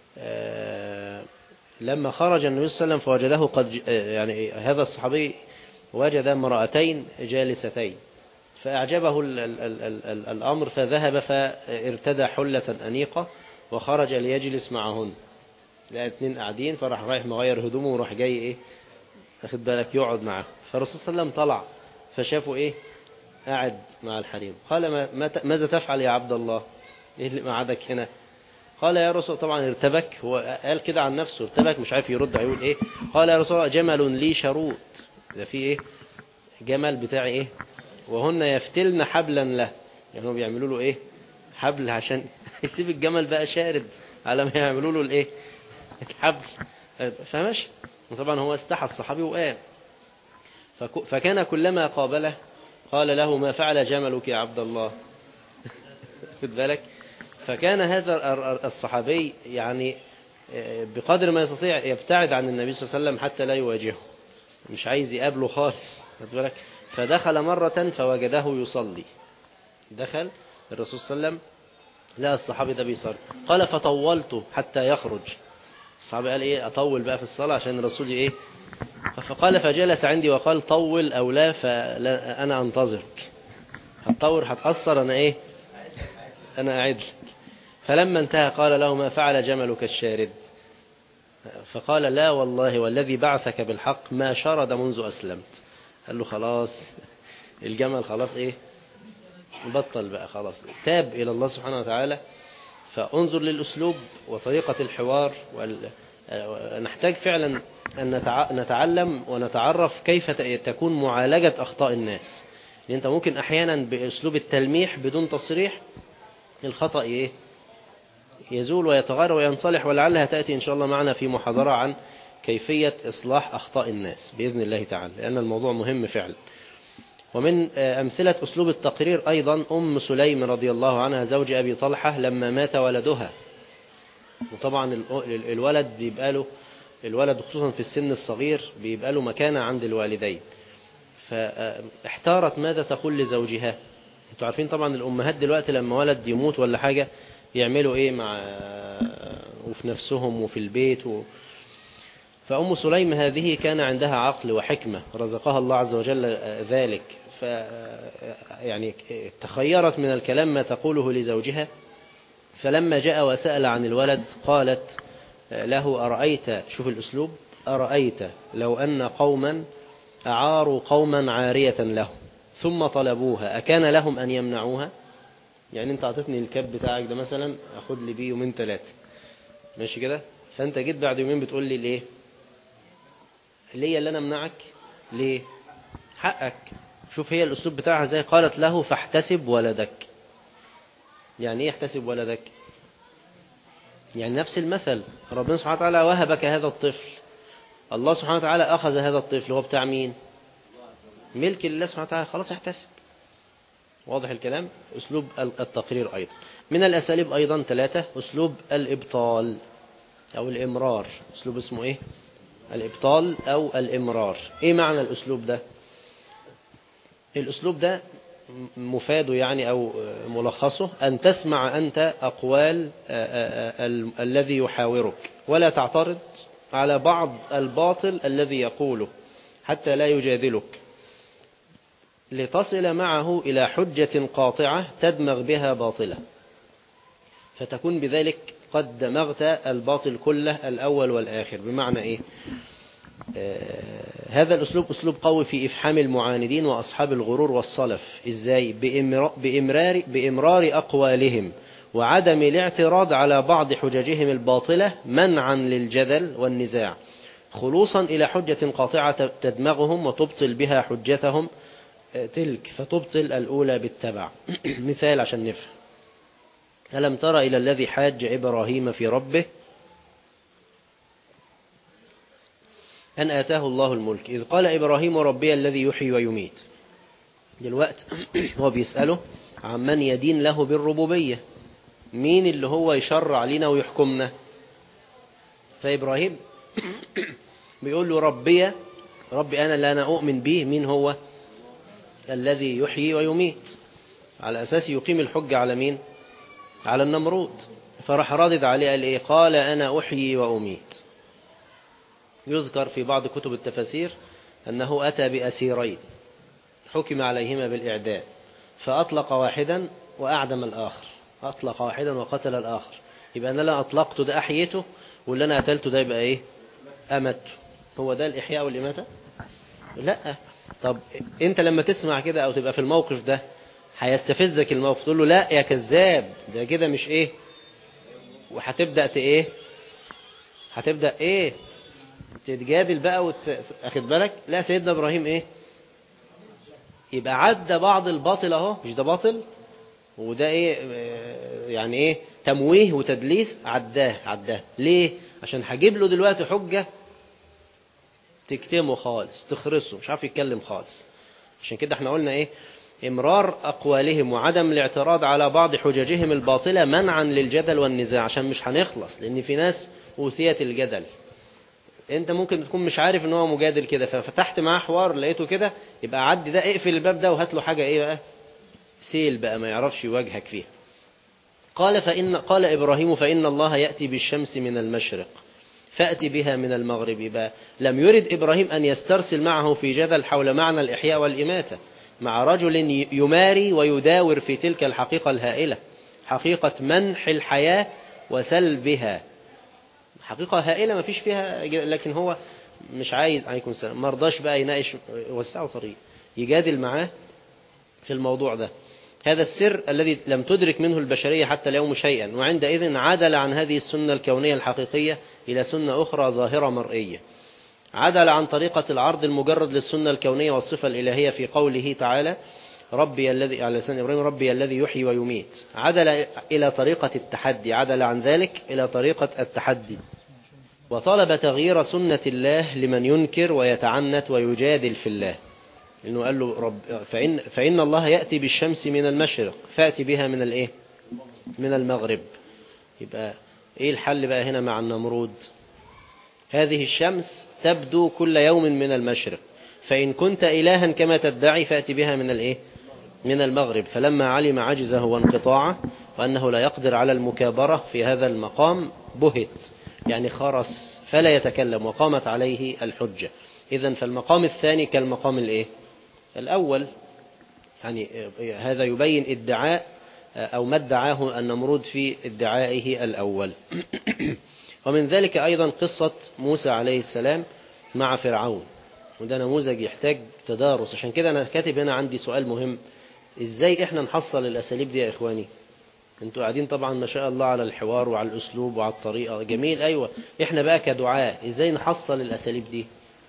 لما خرج النبي صلى الله عليه وسلم فوجده قد يعني هذا الصحابي وجد امرأتين جالستين فأعجبه ال ال ال ال الأمر فذهب فارتدى حلة أنيقة وخرج ليجلس معهن لقى اتنين قاعدين فراح رايح مغير هدومه وراح جاي ايه اخد بالك يقعد معاه فالرسول صلى الله عليه وسلم طلع فشافه ايه قاعد مع الحريم قال ما ماذا تفعل يا عبد الله ايه اللي قعدك هنا قال يا رسول طبعا ارتبك هو قال كده عن نفسه ارتبك مش عارف يرد هيقول ايه قال يا رسول الله جمل لي شروط ده في ايه جمل بتاعي ايه وهن يفتلن حبلا له يعني هم بيعملوا له ايه حبل عشان يسيب الجمل بقى شارد على ما يعملوا له الايه الحبل فماشي وطبعا هو استحى الصحابي وقام فك- فكان كلما قابله قال له ما فعل جملك يا عبد الله خد بالك فكان هذا ال- ال- الصحابي يعني آه، بقدر ما يستطيع يبتعد عن النبي صلى الله عليه وسلم حتى لا يواجهه مش عايز يقابله خالص خد بالك فدخل مرة فوجده يصلي دخل الرسول صلى الله عليه وسلم لقى الصحابي ده بيصلي قال فطولت حتى يخرج الصحابي قال ايه اطول بقى في الصلاة عشان الرسول ايه فقال فجلس عندي وقال طول او لا فلا انا انتظرك هتطور هتأثر انا ايه انا قاعد لك فلما انتهى قال له ما فعل جملك الشارد فقال لا والله والذي بعثك بالحق ما شرد منذ أسلمت قال له خلاص الجمل خلاص ايه بطل بقى خلاص تاب إلى الله سبحانه وتعالى فانظر للأسلوب وطريقة الحوار وال... نحتاج فعلا أن نتع- نتعلم ونتعرف كيف ت- تكون معالجة أخطاء الناس لأن أنت ممكن أحيانا بأسلوب التلميح بدون تصريح الخطأ إيه يزول ويتغير وينصلح ولعلها تأتي إن شاء الله معنا في محاضرة عن كيفية إصلاح أخطاء الناس بإذن الله تعالى لأن الموضوع مهم فعلا ومن آه، أمثلة أسلوب التقرير أيضا أم سليم رضي الله عنها زوج أبي طلحة لما مات ولدها وطبعا ال- ال- الولد بيبقى له الولد خصوصا في السن الصغير بيبقى له مكانة عند الوالدين فاحتارت ماذا تقول لزوجها انتوا عارفين طبعا الأمهات دلوقتي لما ولد يموت ولا حاجة يعملوا ايه مع وفي نفسهم وفي البيت و... فأم سليم هذه كان عندها عقل وحكمة رزقها الله عز وجل ذلك ف يعني تخيرت من الكلام ما تقوله لزوجها فلما جاء وسأل عن الولد قالت له أرأيت شوف الأسلوب أرأيت لو أن قوما أعاروا قوما عارية له ثم طلبوها أكان لهم أن يمنعوها يعني أنت أعطتني الكاب بتاعك ده مثلا أخد لي بيه يومين ثلاثة ماشي كده فأنت جيت بعد يومين بتقول لي ليه ليه اللي أنا أمنعك ليه حقك شوف هي الأسلوب بتاعها زي قالت له فاحتسب ولدك يعني ايه احتسب ولدك يعني نفس المثل ربنا سبحانه وتعالى وهبك هذا الطفل الله سبحانه وتعالى أخذ هذا الطفل هو بتاع مين ملك لله سبحانه وتعالى خلاص احتسب واضح الكلام أسلوب التقرير أيضا من الأساليب أيضا ثلاثة أسلوب الإبطال أو الإمرار أسلوب اسمه إيه الإبطال أو الإمرار إيه معنى الأسلوب ده الأسلوب ده مفاده يعني أو ملخصه أن تسمع أنت أقوال ال- الذي يحاورك ولا تعترض على بعض الباطل الذي يقوله حتى لا يجادلك لتصل معه إلى حجة قاطعة تدمغ بها باطلة فتكون بذلك قد دمغت الباطل كله الأول والآخر بمعنى إيه آه هذا الأسلوب أسلوب قوي في إفحام المعاندين وأصحاب الغرور والصلف إزاي بإمرار, بإمرار, بإمرار أقوالهم وعدم الاعتراض على بعض حججهم الباطلة منعا للجدل والنزاع خلوصا إلى حجة قاطعة تدمغهم وتبطل بها حجتهم تلك فتبطل الأولى بالتبع مثال عشان نفهم ألم تر إلى الذي حاج إبراهيم في ربه أن آتاه الله الملك إذ قال إبراهيم ربي الذي يحيي ويميت دلوقت هو بيسأله عمن يدين له بالربوبية مين اللي هو يشرع لنا ويحكمنا فإبراهيم بيقول له ربي ربي أنا اللي أنا أؤمن به مين هو الذي يحيي ويميت على أساس يقيم الحجة على مين على النمرود فراح رادد عليه قال إيه قال أنا أحيي وأميت يذكر في بعض كتب التفاسير أنه أتى بأسيرين حكم عليهما بالإعدام فأطلق واحدا وأعدم الآخر أطلق واحدا وقتل الآخر يبقى أنا لا أطلقته ده أحيته واللي أنا قتلته ده يبقى إيه أمته هو ده الإحياء والإماتة لا طب أنت لما تسمع كده أو تبقى في الموقف ده هيستفزك الموقف تقول له لا يا كذاب ده كده مش إيه وهتبدأ إيه هتبدأ إيه تتجادل بقى وت... أخد بالك لا سيدنا إبراهيم إيه يبقى عدى بعض الباطل أهو مش ده باطل وده إيه يعني إيه تمويه وتدليس عداه عداه ليه عشان هجيب له دلوقتي حجة تكتمه خالص تخرسه مش عارف يتكلم خالص عشان كده احنا قلنا ايه امرار اقوالهم وعدم الاعتراض على بعض حججهم الباطله منعا للجدل والنزاع عشان مش هنخلص لان في ناس اوثيت الجدل انت ممكن تكون مش عارف ان هو مجادل كده ففتحت معاه حوار لقيته كده يبقى عدي ده اقفل الباب ده وهات له حاجه ايه بقى سيل بقى ما يعرفش يواجهك فيها قال فإن قال إبراهيم فإن الله يأتي بالشمس من المشرق فأتي بها من المغرب يبقى لم يرد إبراهيم أن يسترسل معه في جدل حول معنى الإحياء والإماتة مع رجل يماري ويداور في تلك الحقيقة الهائلة حقيقة منح الحياة وسلبها حقيقة هائلة ما فيش فيها لكن هو مش عايز عليكم السلام ما رضاش بقى يناقش وسعه طريق يجادل معاه في الموضوع ده هذا السر الذي لم تدرك منه البشرية حتى اليوم شيئا وعندئذ عدل عن هذه السنة الكونية الحقيقية إلى سنة أخرى ظاهرة مرئية عدل عن طريقة العرض المجرد للسنة الكونية والصفة الإلهية في قوله تعالى ربي الذي على لسان إبراهيم ربي الذي يحيي ويميت عدل إلى طريقة التحدي عدل عن ذلك إلى طريقة التحدي وطلب تغيير سنة الله لمن ينكر ويتعنت ويجادل في الله إنه قال له رب فإن, فإن الله يأتي بالشمس من المشرق فأتي بها من الإيه من المغرب يبقى إيه الحل بقى هنا مع النمرود هذه الشمس تبدو كل يوم من المشرق فإن كنت إلها كما تدعي فأتي بها من الإيه من المغرب فلما علم عجزه وانقطاعه وأنه لا يقدر على المكابرة في هذا المقام بهت يعني خرس فلا يتكلم وقامت عليه الحجة إذا فالمقام الثاني كالمقام الإيه الأول يعني هذا يبين ادعاء أو ما ادعاه النمرود في ادعائه الأول ومن ذلك أيضا قصة موسى عليه السلام مع فرعون وده نموذج يحتاج تدارس عشان كده أنا كاتب هنا عندي سؤال مهم إزاي إحنا نحصل الأساليب دي يا إخواني انتوا قاعدين طبعا ما شاء الله على الحوار وعلى الأسلوب وعلى الطريقة جميل أيوة إحنا بقى كدعاء إزاي نحصل الأساليب دي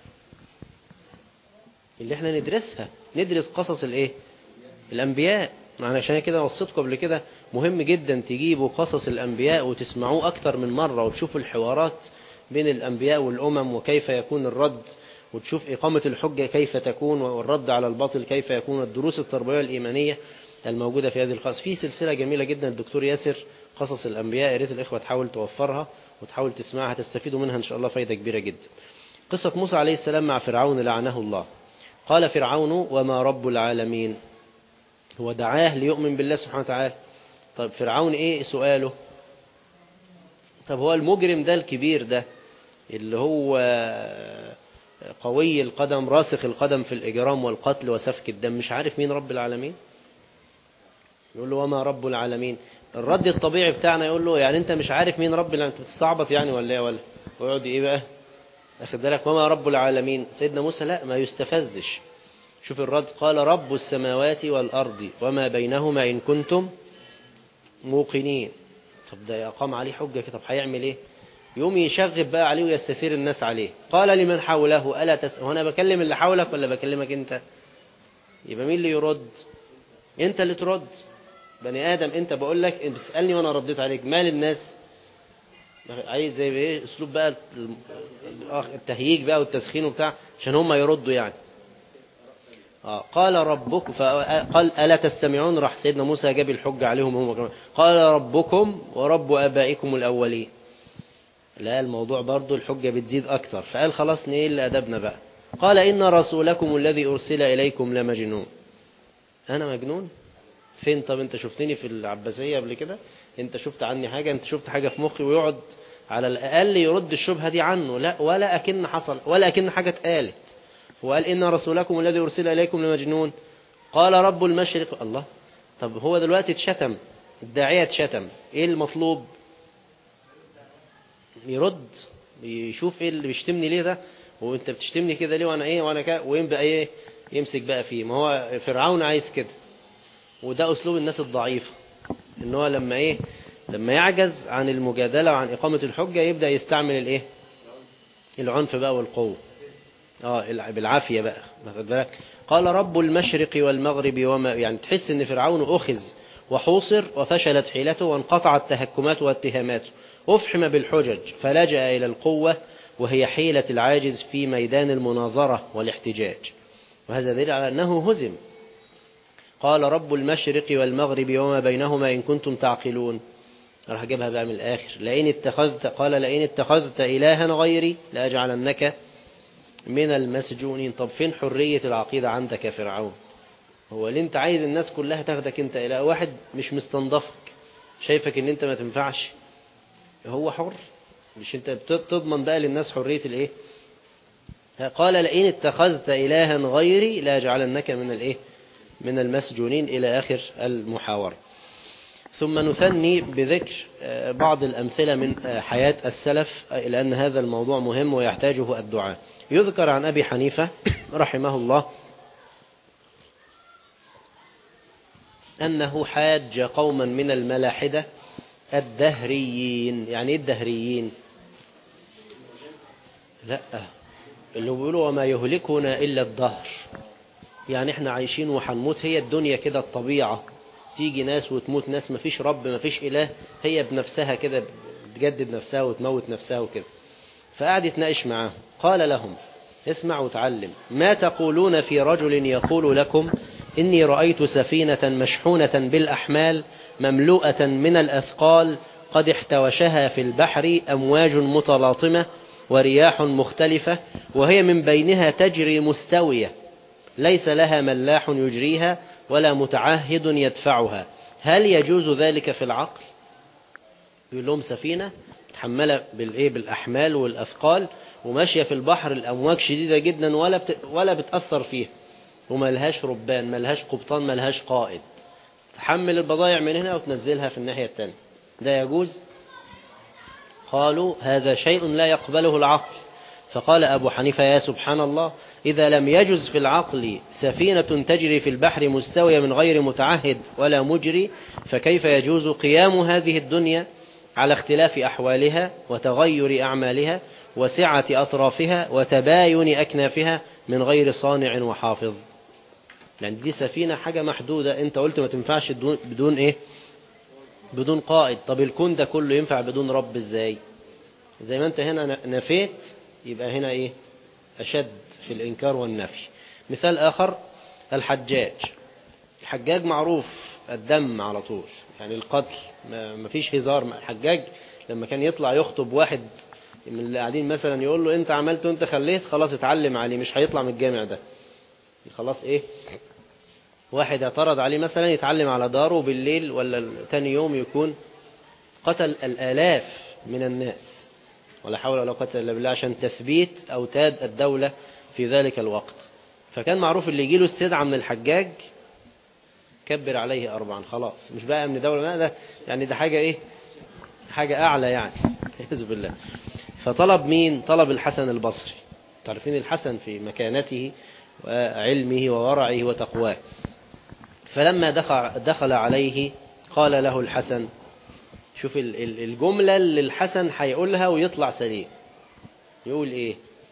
اللي احنا ندرسها ندرس قصص الايه الانبياء عشان كده وصيتكم قبل كده مهم جدا تجيبوا قصص الانبياء وتسمعوه اكتر من مرة وتشوفوا الحوارات بين الانبياء والامم وكيف يكون الرد وتشوف إقامة الحجة كيف تكون والرد على الباطل كيف يكون الدروس التربوية الإيمانية الموجودة في هذه القصص في سلسلة جميلة جدا الدكتور ياسر قصص الأنبياء يا ريت الإخوة تحاول توفرها وتحاول تسمعها تستفيدوا منها إن شاء الله فايدة كبيرة جدا قصة موسى عليه السلام مع فرعون لعنه الله قال فرعون وما رب العالمين هو دعاه ليؤمن بالله سبحانه وتعالى طيب فرعون ايه سؤاله طب هو المجرم ده الكبير ده اللي هو قوي القدم راسخ القدم في الإجرام والقتل وسفك الدم مش عارف مين رب العالمين يقول له وما رب العالمين الرد الطبيعي بتاعنا يقول له يعني انت مش عارف مين رب العالمين انت بتستعبط يعني ولا ايه ولا ويقعد ايه بقى أخذ بالك وما رب العالمين سيدنا موسى لا ما يستفزش شوف الرد قال رب السماوات والأرض وما بينهما إن كنتم موقنين طب ده أقام عليه حجة طب هيعمل إيه يوم يشغب بقى عليه ويستثير الناس عليه قال لمن حوله ألا تس... هنا بكلم اللي حولك ولا بكلمك أنت يبقى مين اللي يرد أنت اللي ترد بني آدم أنت بقول لك بتسألني وأنا رديت عليك مال الناس عايز زي ايه اسلوب بقى التهييج بقى والتسخين وبتاع عشان هم يردوا يعني آه قال ربكم فقال ألا تستمعون راح سيدنا موسى جاب الحجة عليهم هم كمان قال ربكم ورب آبائكم الأولين لا الموضوع برضو الحجة بتزيد أكتر فقال خلاص نيل أدبنا بقى قال إن رسولكم الذي أرسل إليكم لمجنون أنا مجنون فين طب أنت شفتني في العباسية قبل كده انت شفت عني حاجة انت شفت حاجة في مخي ويقعد على الأقل يرد الشبهة دي عنه لا ولا أكن حصل ولا أكن حاجة اتقالت هو قال إن رسولكم الذي أرسل إليكم لمجنون قال رب المشرق الله طب هو دلوقتي اتشتم الداعية اتشتم ايه المطلوب يرد يشوف ايه اللي بيشتمني ليه ده وانت بتشتمني كده ليه وانا ايه وانا كده ويبقى ايه يمسك بقى فيه ما هو فرعون عايز كده وده اسلوب الناس الضعيفه ان هو لما ايه لما يعجز عن المجادلة وعن إقامة الحجة يبدأ يستعمل الايه العنف بقى والقوة اه بالعافية بقى بالك قال رب المشرق والمغرب وما يعني تحس ان فرعون أخذ وحوصر وفشلت حيلته وانقطعت تهكماته واتهاماته أفحم بالحجج فلجأ إلى القوة وهي حيلة العاجز في ميدان المناظرة والاحتجاج وهذا دليل على أنه هزم قال رب المشرق والمغرب وما بينهما إن كنتم تعقلون راح جابها بقى من الآخر لئن اتخذت قال لئن اتخذت إلها غيري لأجعلنك من المسجونين طب فين حرية العقيدة عندك يا فرعون هو اللي انت عايز الناس كلها تاخدك انت إلى واحد مش مستنضفك شايفك ان انت ما تنفعش هو حر مش انت بتضمن بقى للناس حرية الايه قال لئن اتخذت إلها غيري لأجعلنك من الايه من المسجونين إلى آخر المحاورة ثم نثني بذكر بعض الأمثلة من حياة السلف لأن هذا الموضوع مهم ويحتاجه الدعاء يذكر عن أبي حنيفة رحمه الله أنه حاج قوما من الملاحدة الدهريين يعني ايه الدهريين لا اللي بيقولوا وما يهلكنا إلا الدهر يعني احنا عايشين وحنموت هي الدنيا كده الطبيعة تيجي ناس وتموت ناس مفيش رب مفيش إله هي بنفسها كده بتجدد نفسها وتموت نفسها وكده فقعد يتناقش معاهم قال لهم اسمع وتعلم ما تقولون في رجل يقول لكم إني رأيت سفينة مشحونة بالأحمال مملوءة من الأثقال قد احتوشها في البحر أمواج متلاطمة ورياح مختلفة وهي من بينها تجري مستوية ليس لها ملاح يجريها ولا متعهد يدفعها هل يجوز ذلك في العقل يقول لهم سفينة متحملة بالإيه بالأحمال والأثقال وماشية في البحر الأمواج شديدة جدا ولا بت... ولا بتأثر فيها وما لهاش ربان ما لهاش قبطان ما لهاش قائد تحمل البضائع من هنا وتنزلها في الناحية الثانية ده يجوز قالوا هذا شيء لا يقبله العقل فقال أبو حنيفة يا سبحان الله إذا لم يجز في العقل سفينة تجري في البحر مستوية من غير متعهد ولا مجري فكيف يجوز قيام هذه الدنيا على اختلاف أحوالها وتغير أعمالها وسعة أطرافها وتباين أكنافها من غير صانع وحافظ يعني دي سفينة حاجة محدودة انت قلت ما تنفعش بدون ايه بدون قائد طب الكون ده كله ينفع بدون رب ازاي زي ما انت هنا نفيت يبقى هنا ايه اشد في الانكار والنفي مثال اخر الحجاج الحجاج معروف الدم على طول يعني القتل ما فيش هزار الحجاج لما كان يطلع يخطب واحد من اللي قاعدين مثلا يقول له انت عملت وانت خليت خلاص اتعلم عليه مش هيطلع من الجامع ده خلاص ايه واحد اعترض عليه مثلا يتعلم على داره بالليل ولا تاني يوم يكون قتل الآلاف من الناس ولا حول ولا قوة إلا بالله عشان تثبيت أوتاد الدولة في ذلك الوقت فكان معروف اللي يجيله استدعى من الحجاج كبر عليه أربعا خلاص مش بقى من دولة ده يعني ده حاجة إيه حاجة أعلى يعني يعوذ بالله فطلب مين طلب الحسن البصري تعرفين الحسن في مكانته وعلمه وورعه وتقواه فلما دخل, دخل عليه قال له الحسن شوف الجملة اللي الحسن هيقولها ويطلع سليم يقول ايه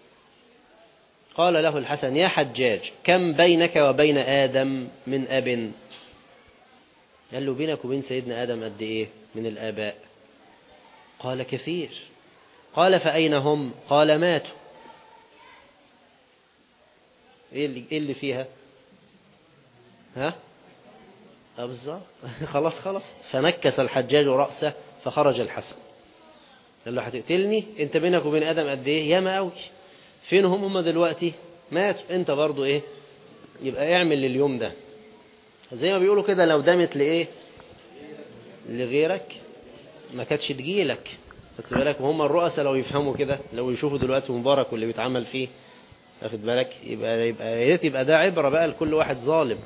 قال له الحسن يا حجاج كم بينك وبين آدم من أب قال له بينك وبين سيدنا آدم قد ايه من الآباء قال كثير قال فأين هم قال ماتوا ايه اللي, إيه اللي فيها ها بالظبط خلاص خلاص فنكس الحجاج رأسه فخرج الحسن قال له هتقتلني انت بينك وبين ادم قد ايه ياما قوي فين هم هم دلوقتي ماتوا انت برضو ايه يبقى اعمل لليوم ده زي ما بيقولوا كده لو دامت لايه لغيرك ما كانتش تجيلك خدت بالك وهم الرؤساء لو يفهموا كده لو يشوفوا دلوقتي مبارك واللي بيتعمل فيه واخد بالك يبقى يبقى يا ريت يبقى ده عبره بقى لكل واحد ظالم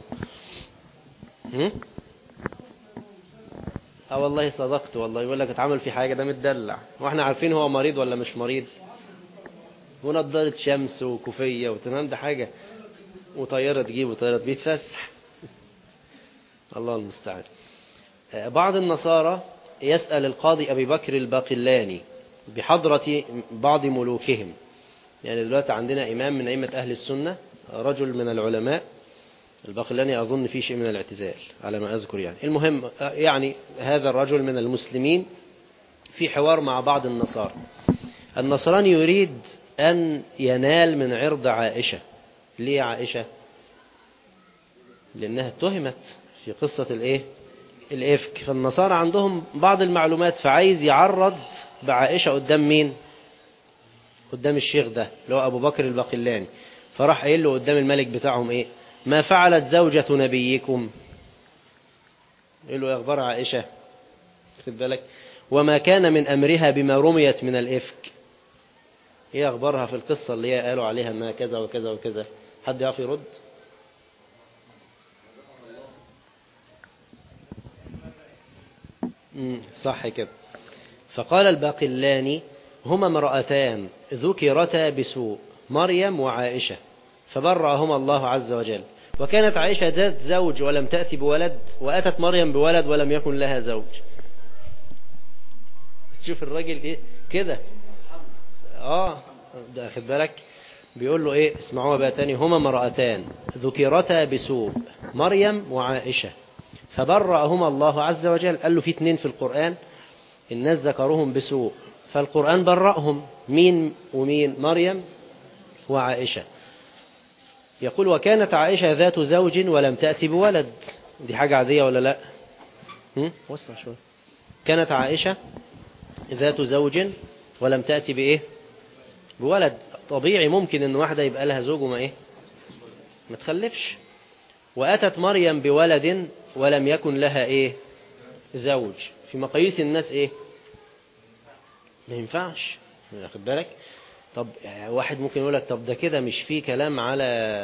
اه والله صدقت والله يقول لك اتعمل في حاجه ده متدلع واحنا عارفين هو مريض ولا مش مريض ونضاره شمس وكوفيه وتمام ده حاجه وطياره تجيب وطياره بيتفسح الله المستعان بعض النصارى يسأل القاضي أبي بكر الباقلاني بحضرة بعض ملوكهم يعني دلوقتي عندنا إمام من أئمة أهل السنة رجل من العلماء الباقلاني أظن فيه شيء من الاعتزال على ما أذكر يعني المهم يعني هذا الرجل من المسلمين في حوار مع بعض النصارى النصراني يريد أن ينال من عرض عائشة ليه عائشة لأنها اتهمت في قصة الإيه الإفك فالنصارى عندهم بعض المعلومات فعايز يعرض بعائشة قدام مين قدام الشيخ ده اللي هو أبو بكر الباقلاني فراح قايل له قدام الملك بتاعهم إيه ما فعلت زوجة نبيكم يقول له يا أخبار عائشة خد بالك وما كان من أمرها بما رميت من الإفك ايه اخبارها في القصة اللي هي قالوا عليها انها كذا وكذا وكذا حد يعرف يرد مم، صح كده فقال الباقلاني هما امرأتان ذكرتا بسوء مريم وعائشة فبرأهما الله عز وجل وكانت عائشة ذات زوج ولم تأتي بولد وأتت مريم بولد ولم يكن لها زوج شوف الراجل ايه كده اه ده خد بالك بيقول له ايه اسمعوها بقى تاني هما امرأتان ذكرتا بسوء مريم وعائشة فبرأهما الله عز وجل قال له في اتنين في القرآن الناس ذكروهم بسوء فالقرآن برأهم مين ومين مريم وعائشة يقول وكانت عائشة ذات زوج ولم تأتي بولد دي حاجة عادية ولا لا هم؟ وسع شوية كانت عائشة ذات زوج ولم تأتي بإيه بولد طبيعي ممكن ان واحدة يبقى لها زوج وما ايه ما تخلفش وأتت مريم بولد ولم يكن لها ايه زوج في مقاييس الناس ايه ما ينفعش واخد بالك طب واحد ممكن يقول لك طب ده كده مش فيه كلام على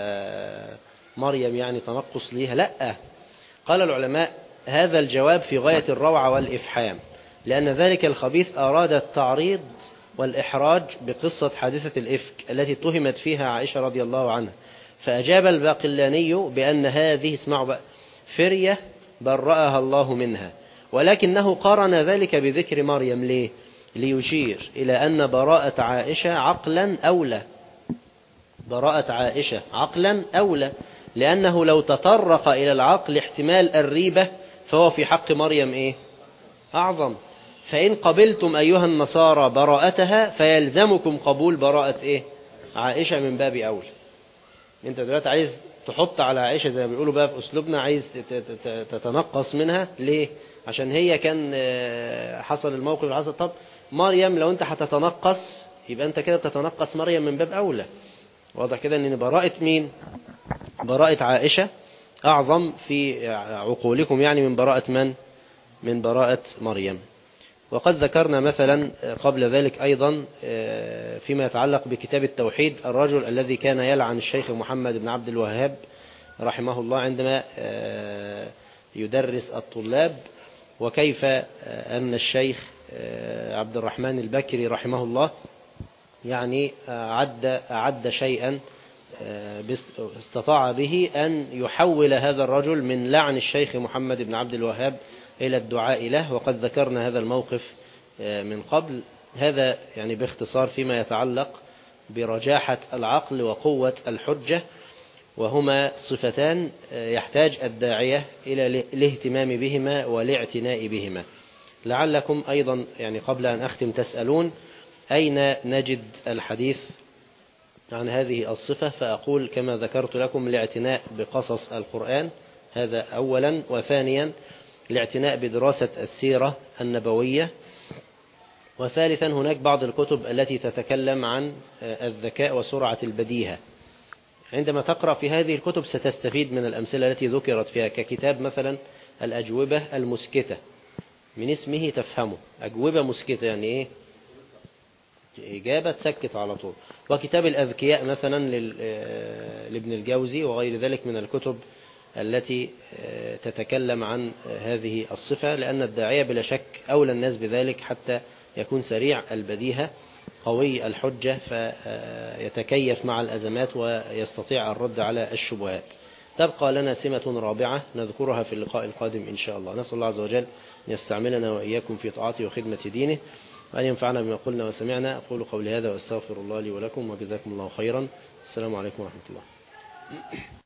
مريم يعني تنقص ليها لا قال العلماء هذا الجواب في غاية الروعة والإفحام لأن ذلك الخبيث أراد التعريض والإحراج بقصة حادثة الإفك التي اتهمت فيها عائشة رضي الله عنها فأجاب الباقلاني بأن هذه اسمعوا بقى فرية برأها الله منها ولكنه قارن ذلك بذكر مريم ليه ليشير إلى أن براءة عائشة عقلا أولى براءة عائشة عقلا أولى لأنه لو تطرق إلى العقل احتمال الريبة فهو في حق مريم إيه أعظم فإن قبلتم أيها النصارى براءتها فيلزمكم قبول براءة إيه عائشة من باب أولى أنت دلوقتي عايز تحط على عائشة زي ما بيقولوا بقى في أسلوبنا عايز تتنقص منها ليه عشان هي كان حصل الموقف اللي حصل طب مريم لو أنت هتتنقص يبقى أنت كده بتتنقص مريم من باب أولى واضح كده أن براءة مين براءة عائشة أعظم في عقولكم يعني من براءة من من براءة مريم وقد ذكرنا مثلا قبل ذلك أيضا فيما يتعلق بكتاب التوحيد الرجل الذي كان يلعن الشيخ محمد بن عبد الوهاب رحمه الله عندما يدرس الطلاب وكيف أن الشيخ عبد الرحمن البكري رحمه الله يعني أعد, أعد شيئا استطاع به أن يحول هذا الرجل من لعن الشيخ محمد بن عبد الوهاب إلى الدعاء له وقد ذكرنا هذا الموقف من قبل هذا يعني باختصار فيما يتعلق برجاحة العقل وقوة الحجة وهما صفتان يحتاج الداعية إلى الاهتمام بهما والاعتناء بهما لعلكم أيضا يعني قبل أن أختم تسألون أين نجد الحديث عن هذه الصفة فأقول كما ذكرت لكم الاعتناء بقصص القرآن هذا أولا وثانيا الاعتناء بدراسة السيرة النبوية وثالثا هناك بعض الكتب التي تتكلم عن الذكاء وسرعة البديهة عندما تقرأ في هذه الكتب ستستفيد من الأمثلة التي ذكرت فيها ككتاب مثلا الأجوبة المسكتة من اسمه تفهمه أجوبة مسكتة يعني إيه إجابة تسكت على طول وكتاب الأذكياء مثلا لابن الجوزي وغير ذلك من الكتب التي تتكلم عن هذه الصفة لأن الداعية بلا شك أولى الناس بذلك حتى يكون سريع البديهة قوي الحجة فيتكيف مع الأزمات ويستطيع الرد على الشبهات تبقى لنا سمة رابعة نذكرها في اللقاء القادم إن شاء الله نسأل الله عز وجل أن يستعملنا وإياكم في طاعته وخدمة دينه وأن ينفعنا بما قلنا وسمعنا أقول قولي هذا وأستغفر الله لي ولكم وجزاكم الله خيرا السلام عليكم ورحمة الله